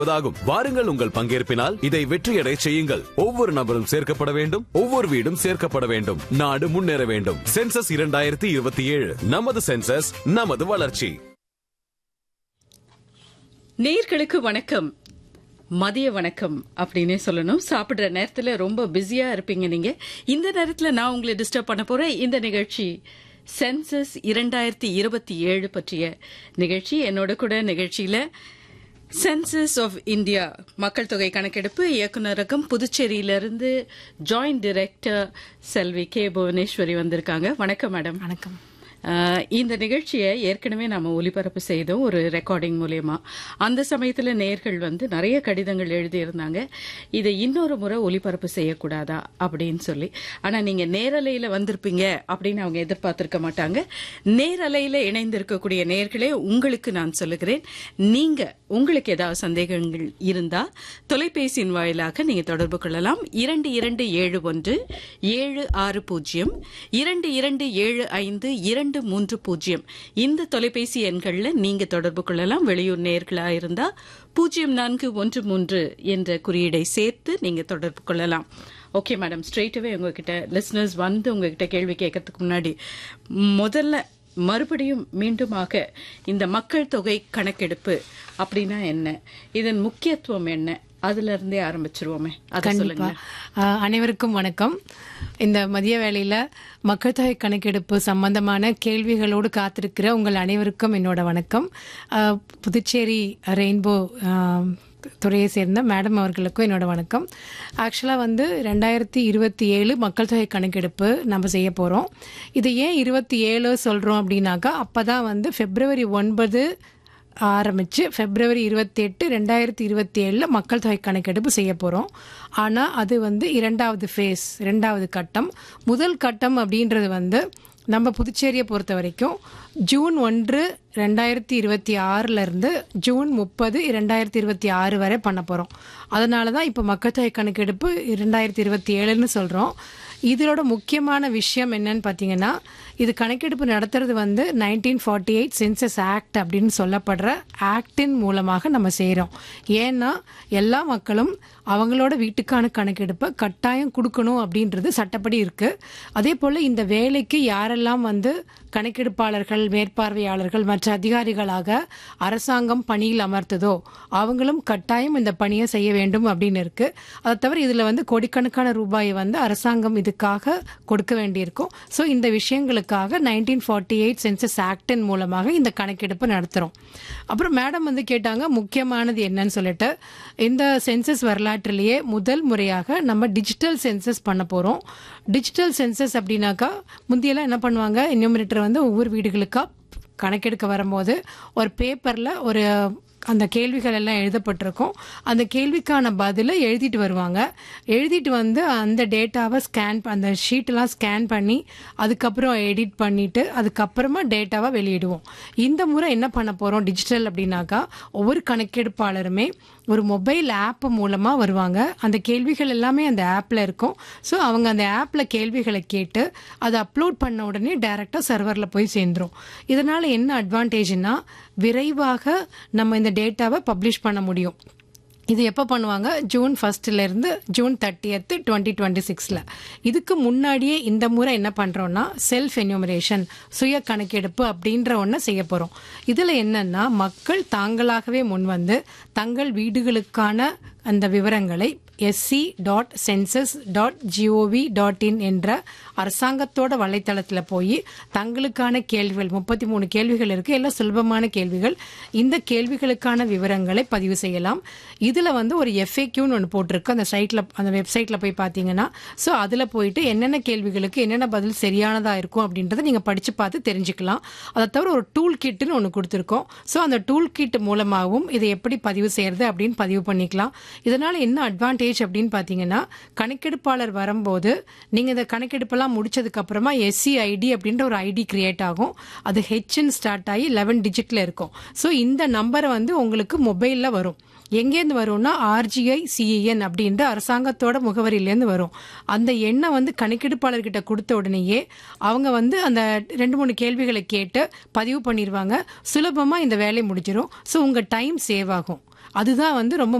ஆகும் வாருங்கள் உங்கள் பங்கேற்பினால் இதை வெற்றியடை செய்யுங்கள் ஒவ்வொரு நபரும் சேர்க்கப்பட வேண்டும் ஒவ்வொரு வீடும் சேர்க்கப்பட வேண்டும் நாடு முன்னேற வேண்டும் சென்சஸ் இரண்டாயிரத்தி இருபத்தி ஏழு நமது சென்சஸ் நமது வளர்ச்சி நேர்களுக்கு வணக்கம் மதிய வணக்கம் அப்படின்னே சொல்லணும் சாப்பிடுற நேரத்துல ரொம்ப பிஸியா இருப்பீங்க நீங்க இந்த நேரத்துல நான் உங்களை டிஸ்டர்ப் பண்ண போறேன் இந்த நிகழ்ச்சி சென்சஸ் இரண்டாயிரத்தி இருபத்தி ஏழு பற்றிய நிகழ்ச்சி என்னோட கூட நிகழ்ச்சியில சென்சஸ் ஆஃப் இந்தியா மக்கள் தொகை கணக்கெடுப்பு இயக்குநரகம் புதுச்சேரியிலிருந்து ஜாயிண்ட் டைரக்டர் செல்வி கே புவனேஸ்வரி வந்திருக்காங்க வணக்கம் மேடம் வணக்கம் ஆஹ் இந்த நிகழ்ச்சியை ஏற்கனவே நாம ஒளிபரப்பு செய்தோம் ஒரு ரெக்கார்டிங் மூலியமா அந்த சமயத்துல நேர்கள் வந்து நிறைய கடிதங்கள் எழுதியிருந்தாங்க இதை இன்னொரு முறை ஒளிபரப்பு செய்யக்கூடாதா அப்படின்னு சொல்லி ஆனா நீங்க நேரலையில வந்திருப்பீங்க அப்படின்னு அவங்க எதிர்பார்த்திருக்க மாட்டாங்க நேரலையில இணைந்திருக்கக்கூடிய நேர்களே உங்களுக்கு நான் சொல்லுகிறேன் நீங்க உங்களுக்கு ஏதாவது சந்தேகங்கள் இருந்தா தொலைபேசியின் வாயிலாக நீங்க தொடர்பு கொள்ளலாம் இரண்டு இரண்டு ஏழு ஒன்று ஏழு ஆறு பூஜ்ஜியம் இரண்டு இரண்டு ஏழு ஐந்து இரண்டு மூன்று பூஜ்ஜியம் இந்த தொலைபேசி எண்கள்ல நீங்க தொடர்பு கொள்ளலாம் வெளியூர் நேர்களா இருந்தா பூஜ்ஜியம் நான்கு ஒன்று மூன்று என்ற குறியீடை சேர்த்து நீங்க தொடர்பு கொள்ளலாம் ஓகே மேடம் ஸ்ட்ரெயிட்டவே உங்ககிட்ட லிஸ்னர்ஸ் வந்து உங்ககிட்ட கேள்வி கேட்கறதுக்கு முன்னாடி முதல்ல மறுபடியும் மீண்டுமாக இந்த மக்கள் தொகை கணக்கெடுப்பு அப்படின்னா என்ன இதன் முக்கியத்துவம் என்ன அதுல இருந்தே ஆரம்பிச்சிருவோமே அதை கண்டிப்பா சொல்லுங்க ஆஹ், அனைவருக்கும் வணக்கம் இந்த மதிய வேளையில மக்கள் தொகை கணக்கெடுப்பு சம்பந்தமான கேள்விகளோடு காத்திருக்கிற உங்கள் அனைவருக்கும் என்னோட வணக்கம் ஆஹ், புதுச்சேரி ரெயின்போ ஆஹ், துறையை சேர்ந்த மேடம் அவர்களுக்கும் என்னோட வணக்கம் ஆக்சுவலாக வந்து ரெண்டாயிரத்தி இருபத்தி ஏழு மக்கள் தொகை கணக்கெடுப்பு நம்ம செய்ய போகிறோம் இது ஏன் இருபத்தி ஏழு சொல்கிறோம் அப்படின்னாக்கா அப்போ தான் வந்து பிப்ரவரி ஒன்பது ஆரம்பித்து பிப்ரவரி இருபத்தி எட்டு ரெண்டாயிரத்தி இருபத்தி ஏழில் மக்கள் தொகை கணக்கெடுப்பு செய்ய போகிறோம் ஆனால் அது வந்து இரண்டாவது ஃபேஸ் ரெண்டாவது கட்டம் முதல் கட்டம் அப்படின்றது வந்து நம்ம புதுச்சேரியை பொறுத்த வரைக்கும் ஜூன் ஒன்று ரெண்டாயிரத்தி இருபத்தி ஆறிலிருந்து ஜூன் முப்பது ரெண்டாயிரத்தி இருபத்தி ஆறு வரை பண்ண போகிறோம் அதனால தான் இப்போ மக்கள் தொகை கணக்கெடுப்பு ரெண்டாயிரத்தி இருபத்தி ஏழுன்னு சொல்கிறோம் இதோட முக்கியமான விஷயம் என்னன்னு பார்த்தீங்கன்னா இது கணக்கெடுப்பு நடத்துறது வந்து nineteen forty eight census act அப்படின்னு சொல்லப்படுற ஆக்டின் மூலமாக நம்ம செய்கிறோம் ஏன்னா எல்லா மக்களும் அவங்களோட வீட்டுக்கான கணக்கெடுப்பை கட்டாயம் கொடுக்கணும் அப்படின்றது சட்டப்படி இருக்குது அதே போல் இந்த வேலைக்கு யாரெல்லாம் வந்து கணக்கெடுப்பாளர்கள் மேற்பார்வையாளர்கள் மற்ற அதிகாரிகளாக அரசாங்கம் பணியில் அமர்த்ததோ அவங்களும் கட்டாயம் இந்த பணியை செய்ய வேண்டும் அப்படின்னு இருக்கு அதை தவிர இதில் வந்து கோடிக்கணக்கான ரூபாயை வந்து அரசாங்கம் இதுக்காக கொடுக்க வேண்டியிருக்கும் ஸோ இந்த விஷயங்களுக்காக நைன்டீன் ஃபார்ட்டி எயிட் சென்சஸ் ஆக்டின் மூலமாக இந்த கணக்கெடுப்பு நடத்துகிறோம் அப்புறம் மேடம் வந்து கேட்டாங்க முக்கியமானது என்னன்னு சொல்லிட்டு இந்த சென்சஸ் வரலாற்றிலேயே முதல் முறையாக நம்ம டிஜிட்டல் சென்சஸ் பண்ண போகிறோம் டிஜிட்டல் சென்சஸ் அப்படின்னாக்கா முந்தியெல்லாம் என்ன பண்ணுவாங்க இன்யூமினேட்டர் வந்து ஒவ்வொரு வீடுகளுக்கா கணக்கெடுக்க வரும்போது ஒரு பேப்பரில் ஒரு அந்த கேள்விகள் எல்லாம் எழுதப்பட்டிருக்கும் அந்த கேள்விக்கான பதிலை எழுதிட்டு வருவாங்க எழுதிட்டு வந்து அந்த டேட்டாவை ஸ்கேன் அந்த ஷீட்டெல்லாம் ஸ்கேன் பண்ணி அதுக்கப்புறம் எடிட் பண்ணிட்டு அதுக்கப்புறமா டேட்டாவை வெளியிடுவோம் இந்த முறை என்ன பண்ண போகிறோம் டிஜிட்டல் அப்படின்னாக்கா ஒவ்வொரு கணக்கெடுப்பாளருமே ஒரு மொபைல் ஆப் மூலமாக வருவாங்க அந்த கேள்விகள் எல்லாமே அந்த ஆப்பில் இருக்கும் ஸோ அவங்க அந்த ஆப்பில் கேள்விகளை கேட்டு அதை அப்லோட் பண்ண உடனே டைரெக்டாக சர்வரில் போய் சேர்ந்துரும் இதனால் என்ன அட்வான்டேஜ்னா விரைவாக நம்ம இந்த டேட்டாவை பப்ளிஷ் பண்ண முடியும் இது எப்போ பண்ணுவாங்க ஜூன் ஃபர்ஸ்ட்லேருந்து ஜூன் தேர்ட்டியத்து டுவெண்ட்டி டுவெண்ட்டி சிக்ஸில் இதுக்கு முன்னாடியே இந்த முறை என்ன பண்ணுறோன்னா செல்ஃப் என்யூமரேஷன் சுய கணக்கெடுப்பு அப்படின்ற ஒன்றை செய்ய போகிறோம் இதில் என்னன்னா மக்கள் தாங்களாகவே முன் வந்து தங்கள் வீடுகளுக்கான அந்த விவரங்களை SC dot census dot GOV dot in என்ற அரசாங்கத்தோட வலைத்தளத்தில் போய் தங்களுக்கான கேள்விகள் முப்பத்தி மூணு கேள்விகள் இருக்கு எல்லாம் சுலபமான கேள்விகள் இந்த கேள்விகளுக்கான விவரங்களை பதிவு செய்யலாம் இதில் வந்து ஒரு எஃப்ஏக்யூன்னு ஒன்று போட்டிருக்கு அந்த சைட்டில் அந்த வெப்சைட்டில் போய் பார்த்தீங்கன்னா ஸோ அதில் போயிட்டு என்னென்ன கேள்விகளுக்கு என்னென்ன பதில் சரியானதாக இருக்கும் அப்படின்றத நீங்கள் படித்து பார்த்து தெரிஞ்சுக்கலாம் அதை தவிர ஒரு டூல் கிட்டுன்னு ஒன்று கொடுத்துருக்கோம் ஸோ அந்த டூல் கிட் மூலமாகவும் இதை எப்படி பதிவு செய்யறது அப்படின்னு பதிவு பண்ணிக்கலாம் இதனால் என்ன அட்வான்டேஜ் அப்படின்னு பார்த்தீங்கன்னா கணக்கெடுப்பாளர் வரும்போது நீங்கள் இந்த கணக்கெடுப்பெல்லாம் முடிச்சதுக்கு அப்புறமா எஸ்சி ஐடி அப்படின்ற ஒரு ஐடி கிரியேட் ஆகும் அது ஹெச்ன்னு ஸ்டார்ட் ஆகி லெவன் டிஜிட்டில் இருக்கும் ஸோ இந்த நம்பரை வந்து உங்களுக்கு மொபைலில் வரும் எங்கேருந்து வரும்னா ஆர்ஜிஐ சிஇஎன் அப்படின்ற அரசாங்கத்தோட முகவரியிலேருந்து வரும் அந்த எண்ணை வந்து கணக்கெடுப்பாளர்கிட்ட கொடுத்த உடனேயே அவங்க வந்து அந்த ரெண்டு மூணு கேள்விகளை கேட்டு பதிவு பண்ணிடுவாங்க சுலபமாக இந்த வேலை முடிஞ்சிடும் ஸோ உங்கள் டைம் சேவ் ஆகும் அதுதான் வந்து ரொம்ப